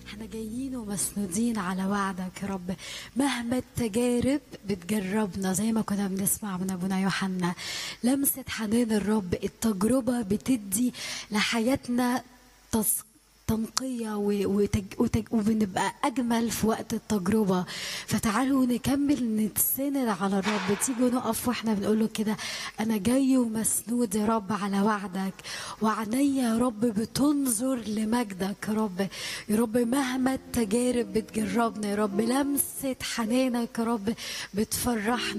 احنا جايين ومسنودين على وعدك يا رب مهما التجارب بتجربنا زي ما كنا بنسمع من ابونا يوحنا لمسة حنان الرب التجربة بتدي لحياتنا تسقيط تنقية وتج... وتج... وبنبقى أجمل في وقت التجربة فتعالوا نكمل نتسند على الرب تيجوا نقف واحنا بنقول له كده أنا جاي ومسنود يا رب على وعدك وعينيا يا رب بتنظر لمجدك يا رب يا رب مهما التجارب بتجربنا يا رب لمسة حنانك يا رب بتفرحنا